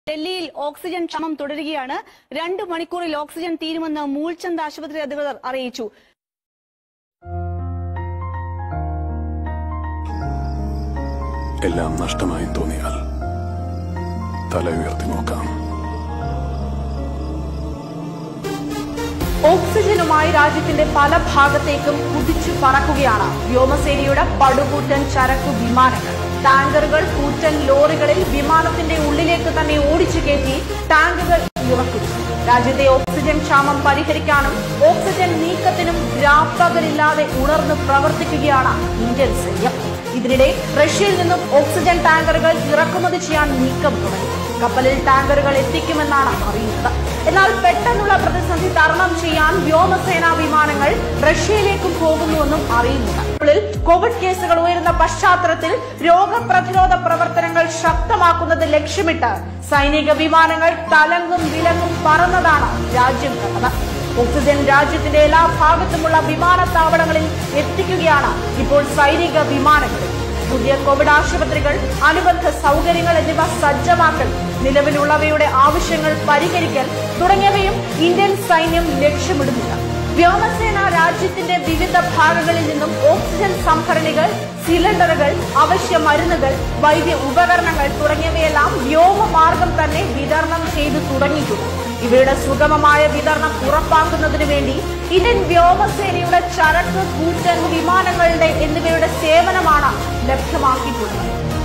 ഡൽഹിയിൽ ഓക്സിജൻ ക്ഷാമം തുടരുകയാണ് രണ്ട് മണിക്കൂറിൽ ഓക്സിജൻ തീരുമെന്ന് മൂൾചന്ദ് ആശുപത്രി അധികൃതർ അറിയിച്ചു എല്ലാം നഷ്ടമായി തോന്നിയാൽ തല ഉയർത്തി നോക്കാം ഓക്സിജനുമായി രാജ്യത്തിന്റെ പല ഭാഗത്തേക്കും കുതിച്ചു പറക്കുകയാണ് വ്യോമസേനയുടെ പടുകൂറ്റൻ ചരക്കു വിമാനങ്ങൾ ടാങ്കറുകൾ കൂറ്റൻ ലോറികളിൽ വിമാനത്തിന്റെ ഉള്ളിലേക്ക് തന്നെ ഓടിച്ചു കയറ്റി ടാങ്കുകൾ ഇറക്കുന്നു രാജ്യത്തെ ഓക്സിജൻ ക്ഷാമം പരിഹരിക്കാനും ഓക്സിജൻ നീക്കത്തിനും രാപ്പകലില്ലാതെ ഉണർന്ന് പ്രവർത്തിക്കുകയാണ് ഇന്ത്യൻ സൈന്യം ഇതിനിടെ റഷ്യയിൽ നിന്നും ഓക്സിജൻ ടാങ്കറുകൾ ഇറക്കുമതി ചെയ്യാൻ നീക്കം തുടങ്ങി കപ്പലിൽ ടാങ്കറുകൾ എത്തിക്കുമെന്നാണ് അറിയുന്നത് എന്നാൽ പെട്ടെന്നുള്ള പ്രതിസന്ധി തരണം ചെയ്യാൻ വ്യോമസേനാ വിമാനങ്ങൾ റഷ്യയിലേക്കും പോകുന്നുവെന്നും അറിയുന്നുണ്ട് ഉള്ളിൽ കോവിഡ് കേസുകൾ ഉയരുന്ന പശ്ചാത്തലത്തിൽ രോഗപ്രതിരോധ പ്രവർത്തനങ്ങൾ ശക്തമാക്കുന്നത് ലക്ഷ്യമിട്ട് സൈനിക വിമാനങ്ങൾ തലങ്ങും വിലങ്ങും പറന്നതാണ് രാജ്യം കണ്ടത് ഓക്സിജൻ രാജ്യത്തിന്റെ എല്ലാ ഭാഗത്തുമുള്ള വിമാനത്താവളങ്ങളിൽ എത്തിക്കുകയാണ് ഇപ്പോൾ സൈനിക വിമാനങ്ങളിൽ പുതിയ കോവിഡ് ആശുപത്രികൾ അനുബന്ധ സൗകര്യങ്ങൾ എന്നിവ സജ്ജമാക്കൽ നിലവിലുള്ളവയുടെ ആവശ്യങ്ങൾ പരിഹരിക്കൽ തുടങ്ങിയവയും ഇന്ത്യൻ സൈന്യം ലക്ഷ്യമിടുന്നുണ്ട് വ്യോമസേന രാജ്യത്തിന്റെ വിവിധ ഭാഗങ്ങളിൽ നിന്നും ഓക്സിജൻ സംഭരണികൾ സിലിണ്ടറുകൾ അവശ്യ മരുന്നുകൾ വൈദ്യ ഉപകരണങ്ങൾ തുടങ്ങിയവയെല്ലാം വ്യോമമാർഗം തന്നെ വിതരണം ചെയ്തു തുടങ്ങിയിട്ടുണ്ട് ഇവയുടെ സുഗമമായ വിതരണം ഉറപ്പാക്കുന്നതിന് വേണ്ടി ഇന്ത്യൻ വ്യോമസേനയുടെ ചരക്ക് കൂറ്റൻ വിമാനങ്ങളുടെ എന്നിവയുടെ സേവനമാണ് ലഭ്യമാക്കിയിട്ടുള്ളത്